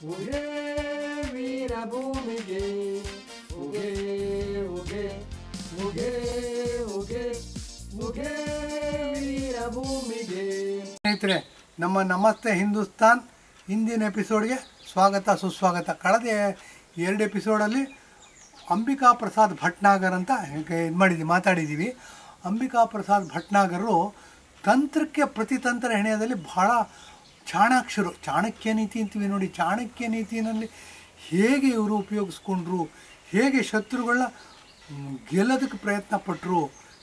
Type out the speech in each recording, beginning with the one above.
ಉಗೆ ವೀರ ಭೂಮಿಗೆ ಉಗೆ ಉಗೆ ಉಗೆ ಉಗೆ ಉಗೆ ವೀರ ಭೂಮಿಗೆ ಸ್ನೇಹಿತರೆ ನಮ್ಮ ನಮಸ್ತೆ ಹಿಂದೂಸ್ತಾನ್ ಹಿಂದಿನ ಎಪಿಸೋಡ್ಗೆ ಸ್ವಾಗತ ಸುಸ್ವಾಗತ ಕಳೆದ ಎರಡು ಎಪಿಸೋಡಲ್ಲಿ ಅಂಬಿಕಾ ಪ್ರಸಾದ್ ಭಟ್ನಾಗರ್ ಅಂತ ಇದು ಮಾಡಿದ್ದೀವಿ ಮಾತಾಡಿದ್ದೀವಿ ಅಂಬಿಕಾ ಪ್ರಸಾದ್ ಭಟ್ನಾಗರು ತಂತ್ರಕ್ಕೆ ಪ್ರತಿತಂತ್ರ ಹೆಣೆಯೋದಲ್ಲಿ ಬಹಳ ಚಾಣಾಕ್ಷರು ಚಾಣಕ್ಯ ನೀತಿ ಅಂತೀವಿ ನೋಡಿ ಚಾಣಕ್ಯ ನೀತಿನಲ್ಲಿ ಹೇಗೆ ಇವರು ಉಪಯೋಗಿಸ್ಕೊಂಡ್ರು ಹೇಗೆ ಶತ್ರುಗಳನ್ನ ಮ್, ಗೆಲ್ಲೋದಕ್ಕೆ ಪ್ರಯತ್ನ ಪಟ್ಟರು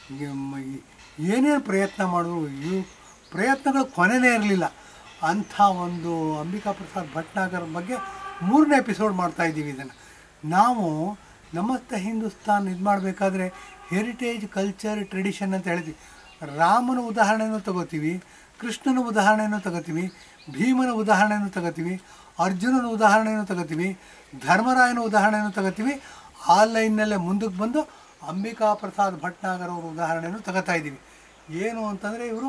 ಏನೇನು ಪ್ರಯತ್ನ ಮಾಡಿದ್ರು ಇವು ಪ್ರಯತ್ನಗಳು ಕೊನೆಯೇ ಇರಲಿಲ್ಲ ಅಂಥ ಒಂದು ಅಂಬಿಕಾ ಪ್ರಸಾದ್ ಭಟ್ನಾಗರ್ ಬಗ್ಗೆ ಮೂರನೇ ಎಪಿಸೋಡ್ ಮಾಡ್ತಾ ಇದ್ದೀವಿ ಇದನ್ನು ನಾವು ನಮಸ್ತೆ ಹಿಂದೂಸ್ತಾನ್ ಇದು ಮಾಡಬೇಕಾದ್ರೆ ಹೆರಿಟೇಜ್ ಕಲ್ಚರ್ ಟ್ರೆಡಿಷನ್ ಅಂತ ಹೇಳ್ತೀವಿ ರಾಮನ ಉದಾಹರಣೆನೂ ತಗೋತೀವಿ ಕೃಷ್ಣನ ಉದಾಹರಣೆನೂ ತಗೋತೀವಿ ಭೀಮನ ಉದಾಹರಣೆನೂ ತಗೋತೀವಿ ಅರ್ಜುನನ ಉದಾಹರಣೆನೂ ತಗೋತೀವಿ ಧರ್ಮರಾಯನ ಉದಾಹರಣೆನೂ ತಗೋತೀವಿ ಆ ಲೈನ್ನಲ್ಲೇ ಮುಂದಕ್ಕೆ ಬಂದು ಅಂಬಿಕಾ ಪ್ರಸಾದ್ ಭಟ್ನಾಗರ್ ಅವರ ಉದಾಹರಣೆನೂ ತಗೋತಾ ಇದ್ದೀವಿ ಏನು ಅಂತಂದರೆ ಇವರು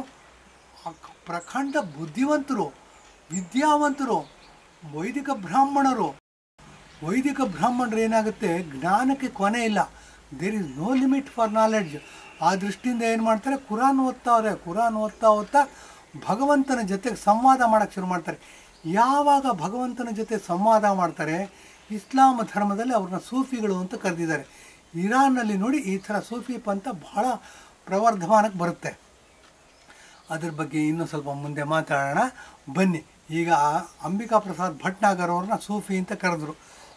ಪ್ರಖಂಡ ಬುದ್ಧಿವಂತರು ವಿದ್ಯಾವಂತರು ವೈದಿಕ ಬ್ರಾಹ್ಮಣರು ವೈದಿಕ ಬ್ರಾಹ್ಮಣರು ಏನಾಗುತ್ತೆ ಜ್ಞಾನಕ್ಕೆ ಕೊನೆ ಇಲ್ಲ there is no limit for knowledge ಆ ದೃಷ್ಟಿಯಿಂದ ಏನು ಮಾಡ್ತಾರೆ ಕುರಾನ್ ಓದ್ತಾವ್ರೆ ಕುರಾನ್ ಓದ್ತಾ ಓದ್ತಾ ಭಗವಂತನ ಜೊತೆಗೆ ಸಂವಾದ ಮಾಡೋಕ್ಕೆ ಶುರು ಮಾಡ್ತಾರೆ ಯಾವಾಗ ಭಗವಂತನ ಜೊತೆ ಸಂವಾದ ಮಾಡ್ತಾರೆ ಇಸ್ಲಾಂ ಧರ್ಮದಲ್ಲಿ ಅವ್ರನ್ನ ಸೂಫಿಗಳು ಅಂತ ಕರೆದಿದ್ದಾರೆ ಇರಾನ್ನಲ್ಲಿ ನೋಡಿ ಈ ಥರ ಸೂಫಿ ಪಂಥ ಬಹಳ ಪ್ರವರ್ಧಮಾನಕ್ಕೆ ಬರುತ್ತೆ ಅದ್ರ ಬಗ್ಗೆ ಇನ್ನೂ ಸ್ವಲ್ಪ ಮುಂದೆ ಮಾತಾಡೋಣ ಬನ್ನಿ ಈಗ ಅಂಬಿಕಾ ಪ್ರಸಾದ್ ಭಟ್ನಾಗರ್ ಅವ್ರನ್ನ ಸೂಫಿ ಅಂತ ಕರೆದ್ರು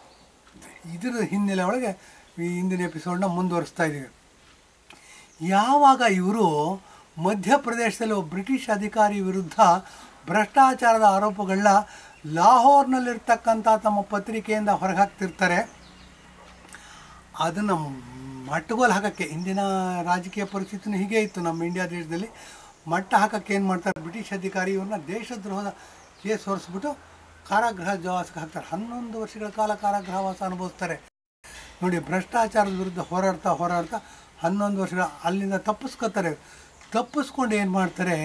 ಇದರ ಹಿನ್ನೆಲೆ ಒಳಗೆ ಈ ಹಿಂದಿನ ಎಪಿಸೋಡ್ನ ಮುಂದುವರಿಸ್ತಾ ಇದ್ದೀವಿ ಯಾವಾಗ ಇವರು ಮಧ್ಯಪ್ರದೇಶದಲ್ಲಿ ಒಬ್ಬ ಬ್ರಿಟಿಷ್ ಅಧಿಕಾರಿ ವಿರುದ್ಧ ಭ್ರಷ್ಟಾಚಾರದ ಆರೋಪಗಳನ್ನ ಲಾಹೋರ್ನಲ್ಲಿರ್ತಕ್ಕಂಥ ತಮ್ಮ ಪತ್ರಿಕೆಯಿಂದ ಹೊರಗೆ ಹಾಕ್ತಿರ್ತಾರೆ ಅದನ್ನು ಮಟ್ಟಗೋಲು ಹಾಕೋಕ್ಕೆ ಇಂದಿನ ರಾಜಕೀಯ ಪರಿಸ್ಥಿತಿನೂ ಹೀಗೆ ಇತ್ತು ನಮ್ಮ ಇಂಡಿಯಾ ದೇಶದಲ್ಲಿ ಮಟ್ಟ ಹಾಕೋಕ್ಕೆ ಏನು ಮಾಡ್ತಾರೆ ಬ್ರಿಟಿಷ್ ಅಧಿಕಾರಿ ಇವ್ರನ್ನ ದೇಶದ್ರೋಹದ ಕೇಸ್ ಹೊರಿಸ್ಬಿಟ್ಟು ಕಾರಾಗೃಹ ಜವಾಸಕ್ಕೆ ಹಾಕ್ತಾರೆ ಹನ್ನೊಂದು ವರ್ಷಗಳ ಕಾಲ ಕಾರಾಗೃಹವಾಸ ಅನುಭವಿಸ್ತಾರೆ ನೋಡಿ ಭ್ರಷ್ಟಾಚಾರದ ವಿರುದ್ಧ ಹೋರಾಡ್ತಾ ಹೋರಾಡ್ತಾ ಹನ್ನೊಂದು ವರ್ಷಗಳ ಅಲ್ಲಿಂದ ತಪ್ಪಿಸ್ಕೊತಾರೆ ತಪ್ಪಿಸ್ಕೊಂಡು ಏನು ಮಾಡ್ತಾರೆ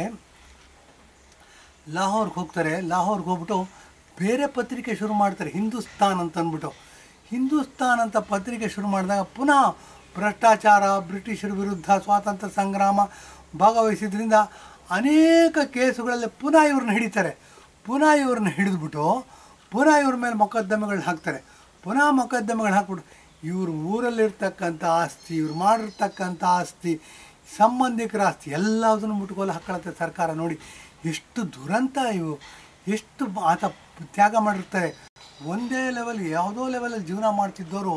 ಲಾಹೋರ್ಗೆ ಹೋಗ್ತಾರೆ ಲಾಹೋರ್ಗೆ ಹೋಗ್ಬಿಟ್ಟು ಬೇರೆ ಪತ್ರಿಕೆ ಶುರು ಮಾಡ್ತಾರೆ ಹಿಂದೂಸ್ತಾನ್ ಅಂತ ಅಂದ್ಬಿಟ್ಟು ಹಿಂದೂಸ್ತಾನ್ ಅಂತ ಪತ್ರಿಕೆ ಶುರು ಮಾಡಿದಾಗ ಪುನಃ ಭ್ರಷ್ಟಾಚಾರ ಬ್ರಿಟಿಷರ ವಿರುದ್ಧ ಸ್ವಾತಂತ್ರ್ಯ ಸಂಗ್ರಾಮ ಭಾಗವಹಿಸಿದ್ರಿಂದ ಅನೇಕ ಕೇಸುಗಳಲ್ಲಿ ಪುನಃ ಇವ್ರನ್ನ ಹಿಡಿತಾರೆ ಪುನಃ ಇವ್ರನ್ನ ಹಿಡಿದ್ಬಿಟ್ಟು ಪುನಃ ಇವ್ರ ಮೇಲೆ ಮೊಕದ್ದಮೆಗಳನ್ನ ಹಾಕ್ತಾರೆ ಪುನಃ ಮೊಕದ್ದಮೆಗಳು ಹಾಕ್ಬಿಟ್ಟು ಇವ್ರ ಊರಲ್ಲಿರ್ತಕ್ಕಂಥ ಆಸ್ತಿ ಇವ್ರು ಮಾಡಿರ್ತಕ್ಕಂಥ ಆಸ್ತಿ ಸಂಬಂಧಿಕರ ಆಸ್ತಿ ಎಲ್ಲದನ್ನು ಮುಟ್ಕೋಲು ಹಾಕೊಳ್ಳುತ್ತೆ ಸರ್ಕಾರ ನೋಡಿ ಎಷ್ಟು ದುರಂತ ಇವು ಎಷ್ಟು ಬ- ಆತ ತ್ಯಾಗ ಮಾಡಿರ್ತಾರೆ ಒಂದೇ ಲೆವೆಲ್ ಯಾವುದೋ ಲೆವೆಲಲ್ಲಿ ಜೀವನ ಮಾಡ್ತಿದ್ದವರು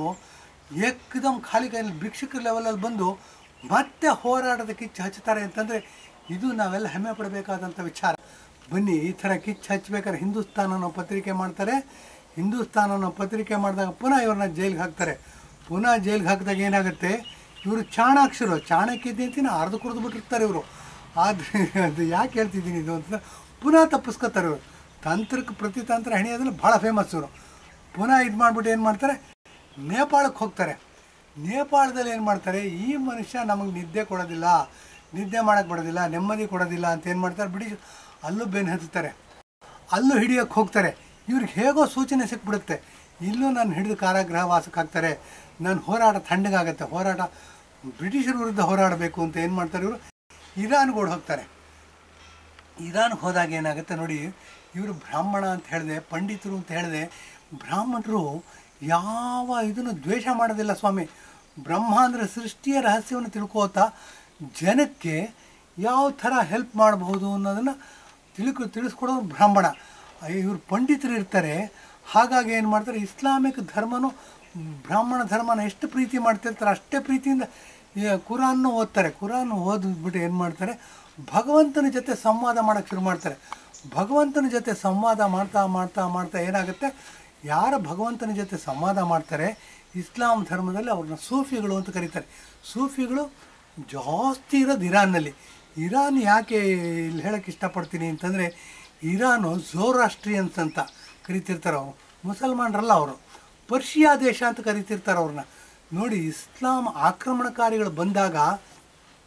ಏಕದಮ್ ಖಾಲಿ ಕೈಯಲ್ಲಿ ಭಿಕ್ಷುಕರ ಲೆವೆಲಲ್ಲಿ ಬಂದು ಮತ್ತೆ ಹೋರಾಟದ ಕಿಚ್ಚು ಹಚ್ತಾರೆ ಅಂತಂದರೆ ಇದು ನಾವೆಲ್ಲ ಹೆಮ್ಮೆ ಪಡಬೇಕಾದಂಥ ವಿಚಾರ ಬನ್ನಿ ಈ ಥರ ಕಿಚ್ಚು ಹಚ್ಬೇಕಾದ್ರೆ ಹಿಂದೂಸ್ತಾನ್ ಅನ್ನೋ ಪತ್ರಿಕೆ ಮಾಡ್ತಾರೆ ಹಿಂದೂಸ್ತಾನ್ ಅನ್ನೋ ಪತ್ರಿಕೆ ಮಾಡಿದಾಗ ಪುನಃ ಇವ್ರನ್ನ ಜೈಲಿಗೆ ಹಾಕ್ತಾರೆ ಪುನಃ ಜೈಲಿಗೆ ಹಾಕಿದಾಗ ಏನಾಗುತ್ತೆ ಇವರು ಚಾಣಾಕ್ಷರು ಚಾಣಕ್ಯ ಅಂತಿನ ಅರ್ಧ ಕುಡಿದು ಬಿಟ್ಟಿರ್ತಾರೆ ಇವರು ಆದರೆ ಅದು ಯಾಕೆ ಹೇಳ್ತಿದ್ದೀನಿ ಇದು ಅಂತ ಪುನಃ ತಪ್ಪಿಸ್ಕೊತಾರೆ ಇವರು ತಂತ್ರಕ್ಕೆ ಪ್ರತಿತಂತ್ರ ಹೆಣೆಯೋದ್ರಲ್ಲಿ ಭಾಳ ಫೇಮಸ್ ಇವರು ಪುನಃ ಇದು ಮಾಡಿಬಿಟ್ಟು ಏನು ಮಾಡ್ತಾರೆ ನೇಪಾಳಕ್ಕೆ ಹೋಗ್ತಾರೆ ನೇಪಾಳದಲ್ಲಿ ಏನು ಮಾಡ್ತಾರೆ ಈ ಮನುಷ್ಯ ನಮಗೆ ನಿದ್ದೆ ಕೊಡೋದಿಲ್ಲ ನಿದ್ದೆ ಮಾಡೋಕ್ಕೆ ಬಿಡೋದಿಲ್ಲ ನೆಮ್ಮದಿ ಕೊಡೋದಿಲ್ಲ ಅಂತ ಏನು ಮಾಡ್ತಾರೆ ಬ್ರಿಟಿಷ್ ಅಲ್ಲೂ ಬೆನ್ನು ಹತ್ತುತ್ತಾರೆ ಅಲ್ಲೂ ಹಿಡಿಯೋಕ್ಕೆ ಹೋಗ್ತಾರೆ ಇವ್ರಿಗೆ ಹೇಗೋ ಸೂಚನೆ ಸಿಕ್ಬಿಡುತ್ತೆ ಇಲ್ಲೂ ನಾನು ಹಿಡಿದು ಕಾರಾಗೃಹ ವಾಸಕ್ಕೆ ಹಾಕ್ತಾರೆ ನನ್ನ ಹೋರಾಟ ತಣ್ಣಗಾಗತ್ತೆ ಹೋರಾಟ ಬ್ರಿಟಿಷರ ವಿರುದ್ಧ ಹೋರಾಡಬೇಕು ಅಂತ ಏನು ಮಾಡ್ತಾರೆ ಇವರು ಇರಾನ್ಗೆ ಓಡ್ ಹೋಗ್ತಾರೆ ಇರಾನ್ಗೆ ಹೋದಾಗ ಏನಾಗುತ್ತೆ ನೋಡಿ ಇವರು ಬ್ರಾಹ್ಮಣ ಅಂತ ಹೇಳಿದೆ ಪಂಡಿತರು ಅಂತ ಹೇಳಿದೆ ಬ್ರಾಹ್ಮಣರು ಯಾವ ಇದನ್ನು ದ್ವೇಷ ಮಾಡೋದಿಲ್ಲ ಸ್ವಾಮಿ ಬ್ರಹ್ಮ ಅಂದರೆ ಸೃಷ್ಟಿಯ ರಹಸ್ಯವನ್ನು ತಿಳ್ಕೋತಾ ಜನಕ್ಕೆ ಯಾವ ಥರ ಹೆಲ್ಪ್ ಮಾಡಬಹುದು ಅನ್ನೋದನ್ನು ತಿಳ್ಕೊ ತಿಳಿಸ್ಕೊಡೋದು ಬ್ರಾಹ್ಮಣ ಇವರು ಪಂಡಿತರು ಇರ್ತಾರೆ ಹಾಗಾಗಿ ಏನು ಮಾಡ್ತಾರೆ ಇಸ್ಲಾಮಿಕ್ ಧರ್ಮನು ಬ್ರಾಹ್ಮಣ ಧರ್ಮನ ಎಷ್ಟು ಪ್ರೀತಿ ಮಾಡ್ತಿರ್ತಾರೆ ಅಷ್ಟೇ ಪ್ರೀತಿಯಿಂದ ಈ ಕುರಾನ್ನು ಓದ್ತಾರೆ ಕುರಾನ್ ಓದ್ಬಿಟ್ಟು ಏನು ಮಾಡ್ತಾರೆ ಭಗವಂತನ ಜೊತೆ ಸಂವಾದ ಮಾಡೋಕ್ಕೆ ಶುರು ಮಾಡ್ತಾರೆ ಭಗವಂತನ ಜೊತೆ ಸಂವಾದ ಮಾಡ್ತಾ ಮಾಡ್ತಾ ಮಾಡ್ತಾ ಏನಾಗುತ್ತೆ ಯಾರು ಭಗವಂತನ ಜೊತೆ ಸಂವಾದ ಮಾಡ್ತಾರೆ ಇಸ್ಲಾಂ ಧರ್ಮದಲ್ಲಿ ಅವ್ರನ್ನ ಸೂಫಿಗಳು ಅಂತ ಕರೀತಾರೆ ಸೂಫಿಗಳು ಜಾಸ್ತಿ ಇರೋದು ಇರಾನ್ನಲ್ಲಿ ಇರಾನ್ ಯಾಕೆ ಇಲ್ಲಿ ಹೇಳೋಕ್ಕೆ ಇಷ್ಟಪಡ್ತೀನಿ ಅಂತಂದರೆ ಇರಾನು ಝೋರಾಸ್ಟ್ರಿಯನ್ಸ್ ಅಂತ ಕರಿತಿರ್ತಾರೆ ಅವರು ಮುಸಲ್ಮಾನರಲ್ಲ ಅವರು ಪರ್ಷಿಯಾ ದೇಶ ಅಂತ ಕರಿತಿರ್ತಾರೆ ಅವ್ರನ್ನ ನೋಡಿ ಇಸ್ಲಾಂ ಆಕ್ರಮಣಕಾರಿಗಳು ಬಂದಾಗ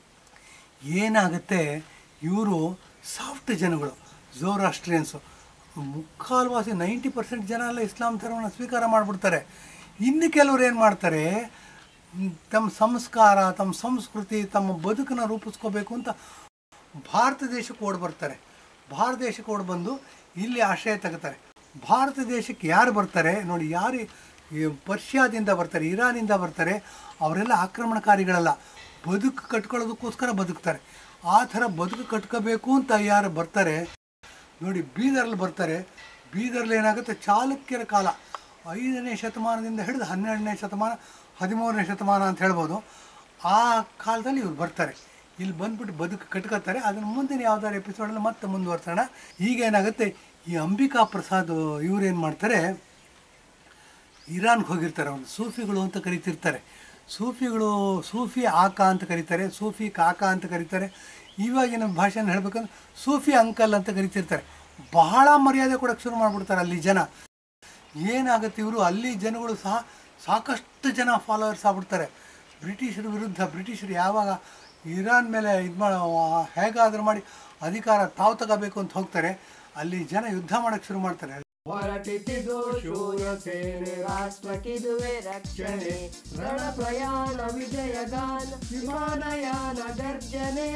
ಏನಾಗುತ್ತೆ ಇವರು ಸಾಫ್ಟ್ ಜನಗಳು ಝೋರಾಸ್ಟ್ರಿಯನ್ಸು ಮುಕ್ಕಾಲು ವಾಸಿ ನೈಂಟಿ ಪರ್ಸೆಂಟ್ ಜನ ಎಲ್ಲ ಇಸ್ಲಾಂ ಧರ್ಮವನ್ನು ಸ್ವೀಕಾರ ಮಾಡಿಬಿಡ್ತಾರೆ ಇನ್ನು ಕೆಲವರು ಏನು ಮಾಡ್ತಾರೆ ಮ್, ತಮ್ಮ ಸಂಸ್ಕಾರ ತಮ್ಮ ಸಂಸ್ಕೃತಿ ತಮ್ಮ ಬದುಕನ್ನು ರೂಪಿಸ್ಕೋಬೇಕು ಅಂತ ಭಾರತ ದೇಶಕ್ಕೆ ಓಡಿ ಬರ್ತಾರೆ ಭಾರತ ದೇಶಕ್ಕೆ ಓಡಿ ಬಂದು ಇಲ್ಲಿ ಆಶ್ರಯ ತಗೋತಾರೆ ಭಾರತ ದೇಶಕ್ಕೆ ಯಾರು ಬರ್ತಾರೆ ನೋಡಿ ಯಾರು ಈ ಪರ್ಷಿಯಾದಿಂದ ಬರ್ತಾರೆ ಇರಾನಿಂದ ಬರ್ತಾರೆ ಅವರೆಲ್ಲ ಆಕ್ರಮಣಕಾರಿಗಳಲ್ಲ ಬದುಕು ಕಟ್ಕೊಳ್ಳೋದಕ್ಕೋಸ್ಕರ ಬದುಕ್ತಾರೆ ಆ ಥರ ಬದುಕು ಕಟ್ಕೋಬೇಕು ಅಂತ ಯಾರು ಬರ್ತಾರೆ ನೋಡಿ ಬೀದರಲ್ಲಿ ಬರ್ತಾರೆ ಬೀದರಲ್ಲಿ ಏನಾಗುತ್ತೆ ಚಾಲುಕ್ಯರ ಕಾಲ ಐದನೇ ಶತಮಾನದಿಂದ ಹಿಡಿದು ಹನ್ನೆರಡನೇ ಶತಮಾನ ಹದಿಮೂರನೇ ಶತಮಾನ ಅಂತ ಹೇಳ್ಬೋದು ಆ ಕಾಲದಲ್ಲಿ ಇವ್ರು ಬರ್ತಾರೆ ಇಲ್ಲಿ ಬಂದ್ಬಿಟ್ಟು ಬದುಕು ಕಟ್ಕೋತಾರೆ ಅದನ್ನು ಮುಂದಿನ ಯಾವ್ದಾದ್ರು ಎಪಿಸೋಡಲ್ಲಿ ಮತ್ತೆ ಮುಂದುವರ್ಸೋಣ ಈಗ ಏನಾಗುತ್ತೆ ಈ ಅಂಬಿಕಾ ಪ್ರಸಾದ್ ಇವ್ರು ಏನು ಮಾಡ್ತಾರೆ ಇರಾನ್ಗೆ ಹೋಗಿರ್ತಾರೆ ಅವ್ರು ಸೂಫಿಗಳು ಅಂತ ಕರಿತಿರ್ತಾರೆ ಸೂಫಿಗಳು ಸೂಫಿ ಆಕ ಅಂತ ಕರೀತಾರೆ ಸೂಫಿ ಕಾಕ ಅಂತ ಕರೀತಾರೆ ಇವಾಗಿನ ಭಾಷೆನ ಹೇಳ್ಬೇಕಂದ್ರೆ ಸೂಫಿ ಅಂಕಲ್ ಅಂತ ಕರಿತಿರ್ತಾರೆ ಬಹಳ ಮರ್ಯಾದೆ ಕೊಡೋಕ್ಕೆ ಶುರು ಮಾಡಿಬಿಡ್ತಾರೆ ಅಲ್ಲಿ ಜನ ಏನಾಗುತ್ತೆ ಇವರು ಅಲ್ಲಿ ಜನಗಳು ಸಹ ಸಾಕಷ್ಟು ಜನ ಫಾಲೋವರ್ಸ್ ಆಗ್ಬಿಡ್ತಾರೆ ಬ್ರಿಟಿಷರ ವಿರುದ್ಧ ಬ್ರಿಟಿಷರು ಯಾವಾಗ ಇರಾನ್ ಮೇಲೆ ಇದು ಮಾಡ ಹೇಗಾದರೂ ಮಾಡಿ ಅಧಿಕಾರ ತಾವು ತಗೋಬೇಕು ಅಂತ ಹೋಗ್ತಾರೆ ಅಲ್ಲಿ ಜನ ಯುದ್ಧ ಮಾಡೋಕ್ಕೆ ಶುರು ಮಾಡ್ತಾರೆ ಹೊರಟಿತಿದು ಶೂರ ಸೇನೆ ರಾಷ್ಟ್ರಕ್ಕಿದುವೆ ರಕ್ಷಣೆ ರಣ ಪ್ರಯಾಣ ವಿಜಯಗಾನ ವಿಮಾನಯಾನ ಗರ್ಜನೆ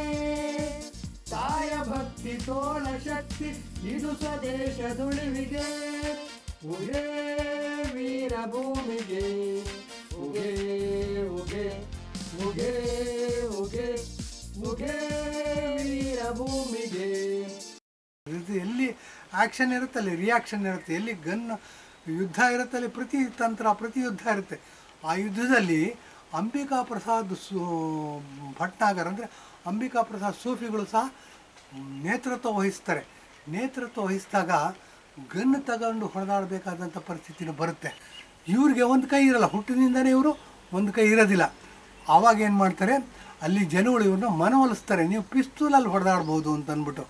ತಾಯ ಭಕ್ತಿ ತೋಳ ಶಕ್ತಿ ಇದು ಸ್ವದೇಶ ದುಳಿವಿಗೆ ಉಗೇ ವೀರ ಭೂಮಿಗೆ ಉಗೇ ಉಗೇ ಉಗೇ ಉಗೇ ಉಗೇ ವೀರ ಭೂಮಿಗೆ ಇದು ಎಲ್ಲಿ ಆ್ಯಕ್ಷನ್ ಇರುತ್ತೆ ಅಲ್ಲಿ ರಿಯಾಕ್ಷನ್ ಇರುತ್ತೆ ಎಲ್ಲಿ ಗನ್ ಯುದ್ಧ ಇರುತ್ತೆ ಅಲ್ಲಿ ಪ್ರತಿ ತಂತ್ರ ಪ್ರತಿ ಯುದ್ಧ ಇರುತ್ತೆ ಆ ಯುದ್ಧದಲ್ಲಿ ಅಂಬಿಕಾ ಪ್ರಸಾದ್ ಸೂ ಭಟ್ನಾಗರ್ ಅಂದರೆ ಅಂಬಿಕಾ ಪ್ರಸಾದ್ ಸೂಫಿಗಳು ಸಹ ನೇತೃತ್ವ ವಹಿಸ್ತಾರೆ ನೇತೃತ್ವ ವಹಿಸಿದಾಗ ಗನ್ ತಗೊಂಡು ಹೊಡೆದಾಡಬೇಕಾದಂಥ ಪರಿಸ್ಥಿತಿನೂ ಬರುತ್ತೆ ಇವ್ರಿಗೆ ಒಂದು ಕೈ ಇರಲ್ಲ ಹುಟ್ಟಿನಿಂದನೇ ಇವರು ಒಂದು ಕೈ ಇರೋದಿಲ್ಲ ಆವಾಗ ಏನು ಮಾಡ್ತಾರೆ ಅಲ್ಲಿ ಜನಗಳು ಇವ್ರನ್ನ ಮನವೊಲಿಸ್ತಾರೆ ನೀವು ಪಿಸ್ತೂಲಲ್ಲಿ ಹೊಡೆದಾಡ್ಬೋದು ಅಂತ ಅಂದ್ಬಿಟ್ಟು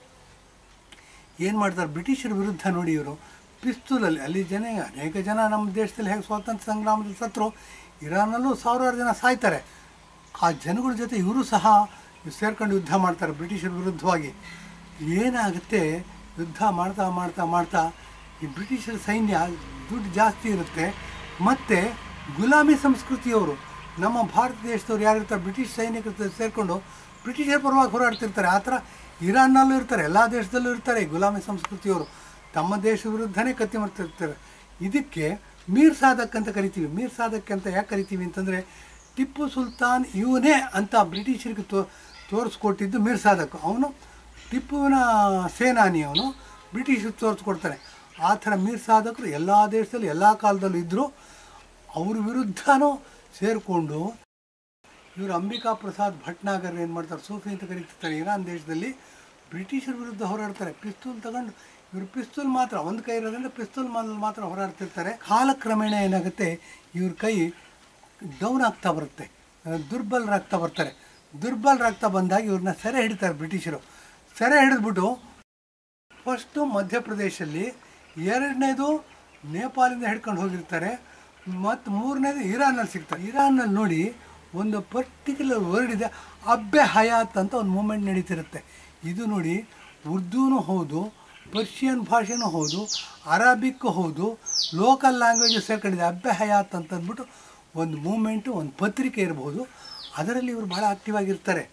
ಏನು ಮಾಡ್ತಾರೆ ಬ್ರಿಟಿಷರ ವಿರುದ್ಧ ನೋಡಿ ಇವರು ಪಿಸ್ತೂಲಲ್ಲಿ ಅಲ್ಲಿ ಜನ ಅನೇಕ ಜನ ನಮ್ಮ ದೇಶದಲ್ಲಿ ಹೇಗೆ ಸ್ವಾತಂತ್ರ್ಯ ಸಂಗ್ರಾಮದಲ್ಲಿ ಸತ್ರು ಇರಾನಲ್ಲೂ ಸಾವಿರಾರು ಜನ ಸಾಯ್ತಾರೆ ಆ ಜನಗಳ ಜೊತೆ ಇವರು ಸಹ ಸೇರ್ಕೊಂಡು ಯುದ್ಧ ಮಾಡ್ತಾರೆ ಬ್ರಿಟಿಷರ ವಿರುದ್ಧವಾಗಿ ಏನಾಗುತ್ತೆ ಯುದ್ಧ ಮಾಡ್ತಾ ಮಾಡ್ತಾ ಮಾಡ್ತಾ ಈ ಬ್ರಿಟಿಷರ ಸೈನ್ಯ ದುಡ್ಡು ಜಾಸ್ತಿ ಇರುತ್ತೆ ಮತ್ತು ಗುಲಾಮಿ ಸಂಸ್ಕೃತಿಯವರು ನಮ್ಮ ಭಾರತ ದೇಶದವ್ರು ಯಾರಿರ್ತಾರೆ ಬ್ರಿಟಿಷ್ ಸೈನಿಕರ ಜೊತೆ ಸೇರಿಕೊಂಡು ಬ್ರಿಟಿಷರ ಪರವಾಗಿ ಹೋರಾಡ್ತಿರ್ತಾರೆ ಆ ಥರ ಇರಾನ್ನಲ್ಲೂ ಇರ್ತಾರೆ ಎಲ್ಲ ದೇಶದಲ್ಲೂ ಇರ್ತಾರೆ ಈ ಗುಲಾಮಿ ಸಂಸ್ಕೃತಿಯವರು ತಮ್ಮ ದೇಶ ವಿರುದ್ಧನೇ ಕತ್ತಿ ಮಾಡ್ತಿರ್ತಾರೆ ಇದಕ್ಕೆ ಮೀರ್ ಸಾದಕ್ ಅಂತ ಕರಿತೀವಿ ಮೀರ್ ಸಾದಕ್ ಅಂತ ಯಾಕೆ ಕರಿತೀವಿ ಅಂತಂದರೆ ಟಿಪ್ಪು ಸುಲ್ತಾನ್ ಇವನೇ ಅಂತ ಬ್ರಿಟಿಷರಿಗೆ ತೋ ತೋರಿಸ್ಕೊಟ್ಟಿದ್ದು ಮೀರ್ ಸಾದಕ್ ಅವನು ಟಿಪ್ಪುವಿನ ಸೇನಾನಿ ಅವನು ಬ್ರಿಟಿಷರಿಗೆ ತೋರಿಸ್ಕೊಡ್ತಾನೆ ಆ ಥರ ಮೀರ್ ಸಾಧಕರು ಎಲ್ಲ ದೇಶದಲ್ಲಿ ಎಲ್ಲ ಕಾಲದಲ್ಲೂ ಇದ್ದರು ಅವ್ರ ವಿರುದ್ಧನೂ ಸೇರಿಕೊಂಡು ಇವರು ಅಂಬಿಕಾ ಪ್ರಸಾದ್ ಭಟ್ನಾಗರ್ ಏನು ಮಾಡ್ತಾರೆ ಸೂಫಿ ಅಂತ ಕರೀತಿರ್ತಾರೆ ಇರಾನ್ ದೇಶದಲ್ಲಿ ಬ್ರಿಟಿಷರ ವಿರುದ್ಧ ಹೋರಾಡ್ತಾರೆ ಪಿಸ್ತೂಲ್ ತಗೊಂಡು ಇವರು ಪಿಸ್ತೂಲ್ ಮಾತ್ರ ಒಂದು ಕೈ ಇರೋದ್ರಿಂದ ಪಿಸ್ತೂಲ್ ಮಾತ್ರ ಹೋರಾಡ್ತಿರ್ತಾರೆ ಕಾಲಕ್ರಮೇಣ ಏನಾಗುತ್ತೆ ಇವ್ರ ಕೈ ಡೌನ್ ಆಗ್ತಾ ಬರುತ್ತೆ ಆ, ದುರ್ಬಲರಾಗ್ತಾ ಬರ್ತಾರೆ ದುರ್ಬಲರಾಗ್ತಾ ಬಂದಾಗ ಇವ್ರನ್ನ ಸೆರೆ ಹಿಡಿತಾರೆ ಬ್ರಿಟಿಷರು ಸೆರೆ ಹಿಡಿದ್ಬಿಟ್ಟು ಫಸ್ಟು ಮಧ್ಯಪ್ರದೇಶಲ್ಲಿ ಎರಡನೇದು ನೇಪಾಳಿಂದ ಹಿಡ್ಕೊಂಡು ಹೋಗಿರ್ತಾರೆ ಮತ್ತು ಮೂರನೇದು ಇರಾನಲ್ಲಿ ಸಿಗ್ತಾರೆ ಇರಾನಲ್ಲಿ ನೋಡಿ ಒಂದು ಪರ್ಟಿಕ್ಯುಲರ್ ವರ್ಡ್ ಇದೆ ಅಬ್ಬೆ ಹಯಾತ್ ಅಂತ ಒಂದು ಮೂಮೆಂಟ್ ನಡೀತಿರುತ್ತೆ ಇದು ನೋಡಿ ಉರ್ದೂನು ಹೌದು ಪರ್ಷಿಯನ್ ಭಾಷೆನೂ ಹೌದು ಅರಾಬಿಕ್ಕು ಹೌದು ಲೋಕಲ್ ಲ್ಯಾಂಗ್ವೇಜ್ ಸೇರ್ಕೊಂಡಿದೆ ಅಬ್ಬೆ ಹಯಾತ್ ಅಂತ ಅಂದ್ಬಿಟ್ಟು ಒಂದು ಮೂಮೆಂಟು ಒಂದು ಪತ್ರಿಕೆ ಇರ್ಬೋದು ಅದರಲ್ಲಿ ಇವರು ಭಾಳ ಆಕ್ಟಿವ್ ಆಗಿರ್ತಾರೆ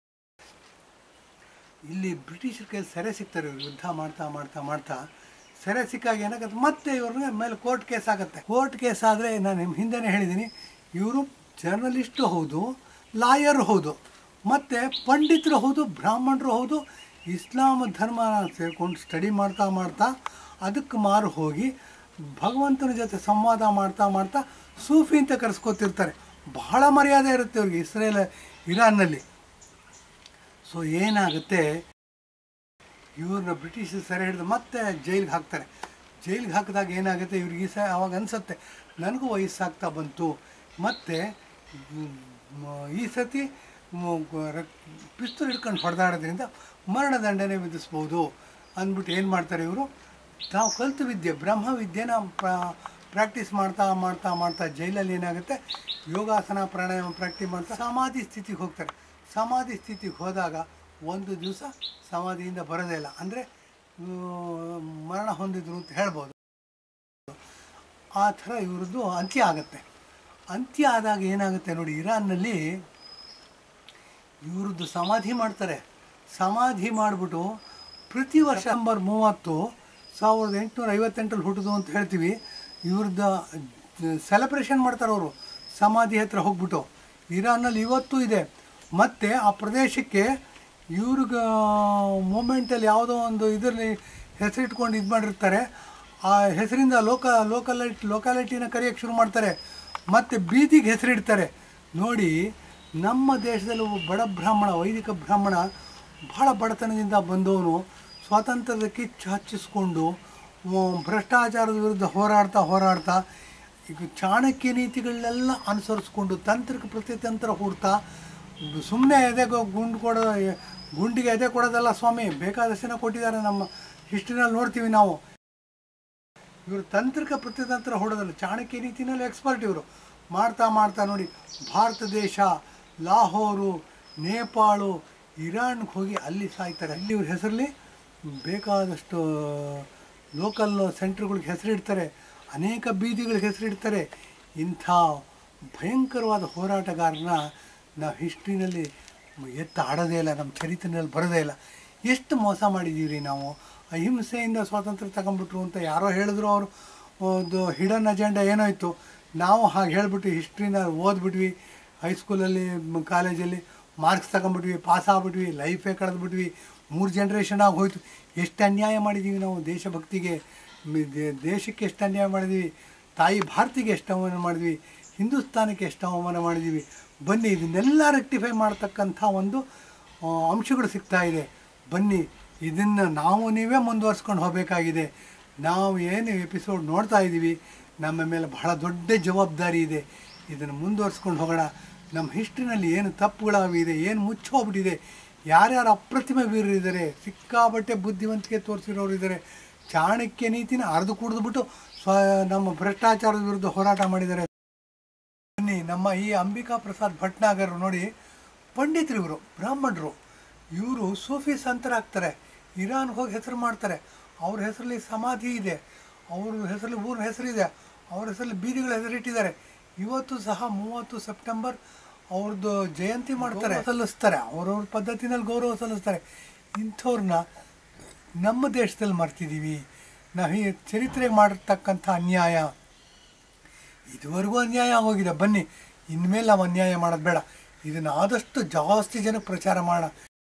ಇಲ್ಲಿ ಬ್ರಿಟಿಷರ ಕೈಯಲ್ಲಿ ಸೆರೆ ಸಿಗ್ತಾರೆ ಇವ್ರು ಯುದ್ಧ ಮಾಡ್ತಾ ಮಾಡ್ತಾ ಮಾಡ್ತಾ ಸೆರೆ ಸಿಕ್ಕಾಗ ಏನಾಗುತ್ತೆ ಮತ್ತೆ ಇವ್ರಿಗೆ ಮೇಲೆ ಕೋರ್ಟ್ ಕೇಸ್ ಆಗುತ್ತೆ ಕೋರ್ಟ್ ಕೇಸ್ ಆದರೆ ನಾನು ನಿಮ್ಮ ಹಿಂದೆನೇ ಹೇಳಿದ್ದೀನಿ ಇವರು ಜರ್ನಲಿಸ್ಟು ಹೌದು ಲಾಯರ್ ಹೌದು ಮತ್ತು ಪಂಡಿತರು ಹೌದು ಬ್ರಾಹ್ಮಣರು ಹೌದು ಇಸ್ಲಾಂ ಧರ್ಮ ಸೇರ್ಕೊಂಡು ಸ್ಟಡಿ ಮಾಡ್ತಾ ಮಾಡ್ತಾ ಅದಕ್ಕೆ ಮಾರು ಹೋಗಿ ಭಗವಂತನ ಜೊತೆ ಸಂವಾದ ಮಾಡ್ತಾ ಮಾಡ್ತಾ ಸೂಫಿ ಅಂತ ಕರೆಸ್ಕೊತಿರ್ತಾರೆ ಬಹಳ ಮರ್ಯಾದೆ ಇರುತ್ತೆ ಅವ್ರಿಗೆ ಇಸ್ರೇಲ್ ಇರಾನ್ನಲ್ಲಿ ಸೊ ಏನಾಗುತ್ತೆ ಇವ್ರನ್ನ ಬ್ರಿಟಿಷರು ಸೆರೆ ಹಿಡಿದು ಮತ್ತೆ ಜೈಲಿಗೆ ಹಾಕ್ತಾರೆ ಜೈಲಿಗೆ ಹಾಕಿದಾಗ ಏನಾಗುತ್ತೆ ಇವ್ರಿಗೆ ಈ ಸ ಅವಾಗ ಅನಿಸುತ್ತೆ ನನಗೂ ವಯಸ್ಸಾಗ್ತಾ ಬಂತು ಮತ್ತು ಈ ಸತಿ ಪಿಸ್ತೂಲ್ ಹಿಡ್ಕೊಂಡು ಹೊಡೆದಾಡೋದ್ರಿಂದ ಮರಣದಂಡನೆ ವಿಧಿಸ್ಬೋದು ಅಂದ್ಬಿಟ್ಟು ಏನು ಮಾಡ್ತಾರೆ ಇವರು ತಾವು ಕಲಿತು ವಿದ್ಯೆ ಬ್ರಹ್ಮ ವಿದ್ಯೆನ ಪ್ರಾಕ್ಟೀಸ್ ಮಾಡ್ತಾ ಮಾಡ್ತಾ ಮಾಡ್ತಾ ಜೈಲಲ್ಲಿ ಏನಾಗುತ್ತೆ ಯೋಗಾಸನ ಪ್ರಾಣಾಯಾಮ ಪ್ರಾಕ್ಟೀಸ್ ಮಾಡ್ತಾ ಸಮಾಧಿ ಸ್ಥಿತಿಗೆ ಹೋಗ್ತಾರೆ ಸಮಾಧಿ ಸ್ಥಿತಿಗೆ ಹೋದಾಗ ಒಂದು ದಿವಸ ಸಮಾಧಿಯಿಂದ ಬರೋದೇ ಇಲ್ಲ ಅಂದರೆ ಮರಣ ಹೊಂದಿದ್ರು ಅಂತ ಹೇಳ್ಬೋದು ಆ ಥರ ಇವ್ರದ್ದು ಅಂತ್ಯ ಆಗುತ್ತೆ ಅಂತ್ಯ ಆದಾಗ ಏನಾಗುತ್ತೆ ನೋಡಿ ಇರಾನ್ನಲ್ಲಿ ಇವ್ರದ್ದು ಸಮಾಧಿ ಮಾಡ್ತಾರೆ ಸಮಾಧಿ ಮಾಡಿಬಿಟ್ಟು ಪ್ರತಿ ವರ್ಷ ನವಂಬರ್ ಮೂವತ್ತು ಸಾವಿರದ ಎಂಟುನೂರ ಐವತ್ತೆಂಟರಲ್ಲಿ ಹುಟ್ಟಿದು ಅಂತ ಹೇಳ್ತೀವಿ ಇವ್ರದ್ದು ಸೆಲೆಬ್ರೇಷನ್ ಮಾಡ್ತಾರೆ ಅವರು ಸಮಾಧಿ ಹತ್ರ ಹೋಗ್ಬಿಟ್ಟು ಇರಾನಲ್ಲಿ ಇವತ್ತೂ ಇದೆ ಮತ್ತು ಆ ಪ್ರದೇಶಕ್ಕೆ ಇವ್ರಿಗೆ ಮೂಮೆಂಟಲ್ಲಿ ಯಾವುದೋ ಒಂದು ಇದರಲ್ಲಿ ಹೆಸರಿಟ್ಕೊಂಡು ಇದು ಮಾಡಿರ್ತಾರೆ ಆ ಹೆಸರಿಂದ ಲೋಕ ಲೋಕಲೈಟ್ ಲೋಕಾಲಿಟಿನ ಕರೆಯೋಕ್ಕೆ ಶುರು ಮಾಡ್ತಾರೆ ಮತ್ತು ಬೀದಿಗೆ ಹೆಸರಿಡ್ತಾರೆ ನೋಡಿ ನಮ್ಮ ದೇಶದಲ್ಲಿ ಒಬ್ಬ ಬಡ ಬ್ರಾಹ್ಮಣ ವೈದಿಕ ಬ್ರಾಹ್ಮಣ ಬಹಳ ಬಡತನದಿಂದ ಬಂದವನು ಸ್ವಾತಂತ್ರ್ಯದ ಕಿಚ್ಚು ಹಚ್ಚಿಸ್ಕೊಂಡು ಮ- ಭ್ರಷ್ಟಾಚಾರದ ವಿರುದ್ಧ ಹೋರಾಡ್ತಾ ಹೋರಾಡ್ತಾ ಈಗ ಚಾಣಕ್ಯ ನೀತಿಗಳನ್ನೆಲ್ಲ ಅನುಸರಿಸ್ಕೊಂಡು ತಂತ್ರಕ್ಕೆ ಪ್ರತಿತಂತ್ರ ಹೂಡ್ತಾ ಸುಮ್ಮನೆ ಎದೆ ಗೊ- ಗುಂಡು ಕೊಡೋ ಗುಂಡಿಗೆ ಎದೆ ಕೊಡೋದಲ್ಲ ಸ್ವಾಮಿ ಬೇಕಾದಷ್ಟು ಜನ ಕೊಟ್ಟಿದ್ದಾರೆ ನಮ್ಮ ಹಿಸ್ಟ್ರಿನಲ್ಲಿ ನೋಡ್ತೀವಿ ನಾವು ಇವರು ತಂತ್ರಿಕ ಪ್ರತಿತಂತ್ರ ಹೊಡೋದಲ್ಲ ಚಾಣಕ್ಯ ನೀತಿನಲ್ಲಿ ಎಕ್ಸ್ಪರ್ಟ್ ಇವರು ಮಾಡ್ತಾ ಮಾಡ್ತಾ ನೋಡಿ ಭಾರತ ದೇಶ ಲಾಹೋರು ನೇಪಾಳು ಇರಾನ್ಗೆ ಹೋಗಿ ಅಲ್ಲಿ ಸಾಯ್ತಾರೆ ಅಲ್ಲಿ ಇವ್ರ ಹೆಸರಲ್ಲಿ ಬೇಕಾದಷ್ಟು ಲೋಕಲ್ ಸೆಂಟ್ರ್ಗಳಿಗೆ ಹೆಸರಿಡ್ತಾರೆ ಅನೇಕ ಬೀದಿಗಳಿಗೆ ಹೆಸರಿಡ್ತಾರೆ ಇಂಥ ಭಯಂಕರವಾದ ಹೋರಾಟಗಾರನ ನಾವು ಹಿಸ್ಟ್ರಿನಲ್ಲಿ ಎತ್ತ ಆಡೋದೇ ಇಲ್ಲ ನಮ್ಮ ಚರಿತ್ರೆಯಲ್ಲಿ ಬರೋದೇ ಇಲ್ಲ ಎಷ್ಟು ಮೋಸ ಮಾಡಿದ್ದೀವಿ ನಾವು ಅಹಿಂಸೆಯಿಂದ ಸ್ವಾತಂತ್ರ್ಯ ತಗೊಂಡ್ಬಿಟ್ರು ಅಂತ ಯಾರೋ ಹೇಳಿದ್ರು ಅವರು ಒಂದು ಹಿಡನ್ ಅಜೆಂಡಾ ಏನೋ ಇತ್ತು ನಾವು ಹಾಗೆ ಹೇಳ್ಬಿಟ್ಟು ಹಿಸ್ಟ್ರಿನ ಓದ್ಬಿಟ್ವಿ ಹೈಸ್ಕೂಲಲ್ಲಿ ಮ್- ಕಾಲೇಜಲ್ಲಿ ಮಾರ್ಕ್ಸ್ ತಗೊಂಡ್ಬಿಟ್ವಿ ಪಾಸ್ ಆಗ್ಬಿಟ್ವಿ ಲೈಫೇ ಕಳೆದ್ಬಿಟ್ವಿ ಮೂರು ಜನ್ರೇಷನ್ ಆಗಿ ಹೋಯ್ತು ಎಷ್ಟು ಅನ್ಯಾಯ ಮಾಡಿದ್ದೀವಿ ನಾವು ದೇಶಭಕ್ತಿಗೆ ಮ್- ದೇ- ದೇಶಕ್ಕೆ ಎಷ್ಟು ಅನ್ಯಾಯ ಮಾಡಿದ್ದೀವಿ ತಾಯಿ ಭಾರತಿಗೆ ಎಷ್ಟು ಅವಮಾನ ಮಾಡಿದ್ವಿ ಹಿಂದೂಸ್ತಾನಕ್ಕೆ ಎಷ್ಟು ಅವಮಾನ ಮಾಡಿದ್ದೀವಿ ಬನ್ನಿ ಇದನ್ನೆಲ್ಲ ರೆಕ್ಟಿಫೈ ಮಾಡ್ತಕ್ಕಂಥ ಒಂದು ಆ, ಅಂಶಗಳು ಸಿಗ್ತಾ ಇದೆ ಬನ್ನಿ ಇದನ್ನು ನಾವು ನೀವೇ ಮುಂದುವರ್ಸ್ಕೊಂಡು ಹೋಗಬೇಕಾಗಿದೆ ನಾವು ಏನು ಎಪಿಸೋಡ್ ನೋಡ್ತಾ ಇದ್ದೀವಿ ನಮ್ಮ ಮೇಲೆ ಬಹಳ ದೊಡ್ಡ ಜವಾಬ್ದಾರಿ ಇದೆ ಇದನ್ನು ಮುಂದುವರ್ಸ್ಕೊಂಡು ಹೋಗೋಣ ನಮ್ಮ ಹಿಸ್ಟ್ರಿನಲ್ಲಿ ಏನು ತಪ್ಪುಗಳಾಗಿದೆ ಏನು ಮುಚ್ಚೋಗ್ಬಿಟ್ಟಿದೆ ಯಾರ್ಯಾರು ಅಪ್ರತಿಮ ವೀರರಿದ್ದಾರೆ ಸಿಕ್ಕಾಬಟ್ಟೆ ಬುದ್ಧಿವಂತಿಕೆ ತೋರಿಸಿರೋರು ಇದ್ದಾರೆ ಚಾಣಕ್ಯ ನೀತಿನ ಅರ್ದು ಕುಡಿದ್ಬಿಟ್ಟು ಸ್ವ ನಮ್ಮ ಭ್ರಷ್ಟಾಚಾರದ ವಿರುದ್ಧ ಹೋರಾಟ ಮಾಡಿದ್ದಾರೆ ಬನ್ನಿ ನಮ್ಮ ಈ ಅಂಬಿಕಾ ಪ್ರಸಾದ್ ಭಟ್ನಾಗರ್ ನೋಡಿ ಪಂಡಿತರು ಇವರು ಬ್ರಾಹ್ಮಣರು ಇವರು ಸೂಫಿ ಸಂತರಾಗ್ತಾರೆ ಇರಾನ್ಗೆ ಹೋಗಿ ಹೆಸರು ಮಾಡ್ತಾರೆ ಅವ್ರ ಹೆಸರಲ್ಲಿ ಸಮಾಧಿ ಇದೆ ಅವ್ರ ಹೆಸರಲ್ಲಿ ಊರಿನ ಹೆಸರಿದೆ ಅವ್ರ ಹೆಸರಲ್ಲಿ ಬೀದಿಗಳ ಹೆಸರಿಟ್ಟಿದ್ದಾರೆ ಇವತ್ತು ಸಹ ಮೂವತ್ತು ಸೆಪ್ಟೆಂಬರ್ ಅವ್ರದ್ದು ಜಯಂತಿ ಮಾಡ್ತಾರೆ ಸಲ್ಲಿಸ್ತಾರೆ ಅವ್ರವ್ರ ಪದ್ಧತಿನಲ್ಲಿ ಗೌರವ ಸಲ್ಲಿಸ್ತಾರೆ ಇಂಥವ್ರನ್ನ ನಮ್ಮ ದೇಶದಲ್ಲಿ ಮರ್ತಿದ್ದೀವಿ ನಾವು ಈ ಚರಿತ್ರೆಗೆ ಮಾಡಿರ್ತಕ್ಕಂಥ ಅನ್ಯಾಯ ಇದುವರೆಗೂ ಅನ್ಯಾಯ ಆಗೋಗಿದೆ ಬನ್ನಿ ಇನ್ಮೇಲೆ ನಾವು ಅನ್ಯಾಯ ಮಾಡೋದು ಬೇಡ ಇದನ್ನು ಆದಷ್ಟು ಜಾಸ್ತಿ ಜನಕ್ಕೆ ಪ್ರಚಾರ ಮಾಡೋಣ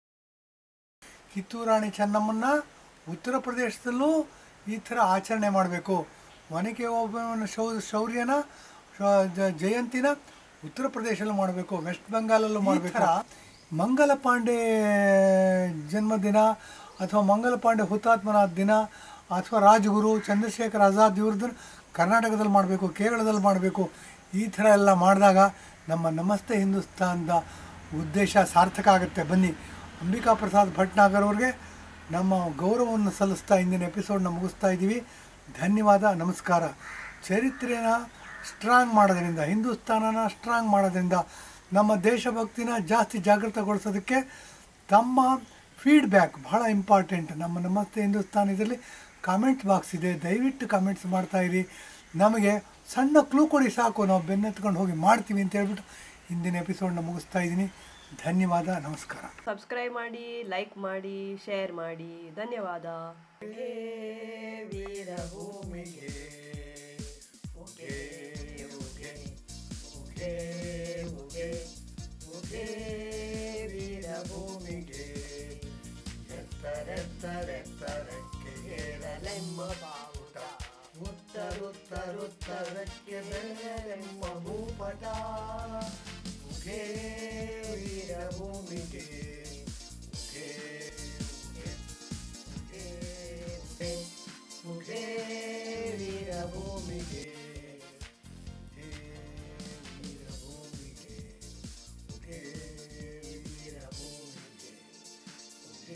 ಕಿತ್ತೂರು ರಾಣಿ ಚೆನ್ನಮ್ಮನ್ನ ಉತ್ತರ ಪ್ರದೇಶದಲ್ಲೂ ಈ ಥರ ಆಚರಣೆ ಮಾಡಬೇಕು ಒನಕೆ ಒಬ್ಬನ ಶೌ ಶೌರ್ಯನ ಶ- ಜ- ಜಯಂತಿನ ಉತ್ತರ ಪ್ರದೇಶದಲ್ಲಿ ಮಾಡಬೇಕು ವೆಸ್ಟ್ ಬೆಂಗಾಲಲ್ಲೂ ಮಾಡಬೇಕು ಮಂಗಲ ಪಾಂಡೆ ಜನ್ಮದಿನ ಅಥವಾ ಮಂಗಲ ಪಾಂಡೆ ಹುತಾತ್ಮನಾದ ದಿನ ಅಥವಾ ರಾಜಗುರು ಚಂದ್ರಶೇಖರ್ ಆಜಾದ್ ಇವ್ರದ್ದು ಕರ್ನಾಟಕದಲ್ಲಿ ಮಾಡಬೇಕು ಕೇರಳದಲ್ಲಿ ಮಾಡಬೇಕು ಈ ಥರ ಎಲ್ಲ ಮಾಡಿದಾಗ ನಮ್ಮ ನಮಸ್ತೆ ಹಿಂದೂಸ್ತಾನದ ಉದ್ದೇಶ ಸಾರ್ಥಕ ಆಗುತ್ತೆ ಬನ್ನಿ ಅಂಬಿಕಾ ಪ್ರಸಾದ್ ಭಟ್ನಾಗರ್ ಅವ್ರಿಗೆ ನಮ್ಮ ಗೌರವವನ್ನು ಸಲ್ಲಿಸ್ತಾ ಇಂದಿನ ಎಪಿಸೋಡ್ನ ಮುಗಿಸ್ತಾ ಇದ್ದೀವಿ ಧನ್ಯವಾದ ನಮಸ್ಕಾರ ಚರಿತ್ರೆನ ಸ್ಟ್ರಾಂಗ್ ಮಾಡೋದ್ರಿಂದ ಹಿಂದೂಸ್ತಾನನ ಸ್ಟ್ರಾಂಗ್ ಮಾಡೋದ್ರಿಂದ ನಮ್ಮ ದೇಶಭಕ್ತಿನ ಜಾಸ್ತಿ ಜಾಗೃತಗೊಳಿಸೋದಕ್ಕೆ ತಮ್ಮ ಫೀಡ್ಬ್ಯಾಕ್ ಬಹಳ ಇಂಪಾರ್ಟೆಂಟ್ ನಮ್ಮ ನಮಸ್ತೆ ಹಿಂದೂಸ್ತಾನ್ ಇದರಲ್ಲಿ ಕಾಮೆಂಟ್ ಬಾಕ್ಸ್ ಇದೆ ದಯವಿಟ್ಟು ಕಾಮೆಂಟ್ಸ್ ಮಾಡ್ತಾ ಇರಿ ನಮಗೆ ಸಣ್ಣ ಕ್ಲೂ ಕೊಡಿ ಸಾಕು ನಾವು ಬೆನ್ನೆತ್ಕೊಂಡು ಹೋಗಿ ಮಾಡ್ತೀವಿ ಅಂತ ಹೇಳ್ಬಿಟ್ಟು ಇಂದಿನ ಎಪಿಸೋಡ್ನ ಮುಗಿಸ್ತಾ ಇದ್ದೀನಿ ಧನ್ಯವಾದ ನಮಸ್ಕಾರ ಸಬ್ಸ್ಕ್ರೈಬ್ ಮಾಡಿ ಲೈಕ್ ಮಾಡಿ ಶೇರ್ ಮಾಡಿ ಧನ್ಯವಾದ ಉತ್ತರುತ್ತರುತ್ತರಕ್ಕೆ ಬೆಳೆದೆಂಬ ಭೂಪಟ ಮುಖೇ ವೀರಭೂಮಿಗೆ ಮುಖೇ ಮುಖೇ ಮುಖೇ ಮುಖೇ ವೀರಭೂಮಿಗೆ ಮುಖೇ ವೀರಭೂಮಿಗೆ ಮುಖೇ ವೀರಭೂಮಿಗೆ ಮುಖೇ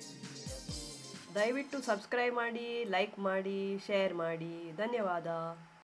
ವೀರಭೂಮಿಗೆ ದಯವಿಟ್ಟು ಸಬ್ಸ್ಕ್ರೈಬ್ ಮಾಡಿ ಲೈಕ್ ಮಾಡಿ ಶೇರ್ ಮಾಡಿ ಧನ್ಯವಾದ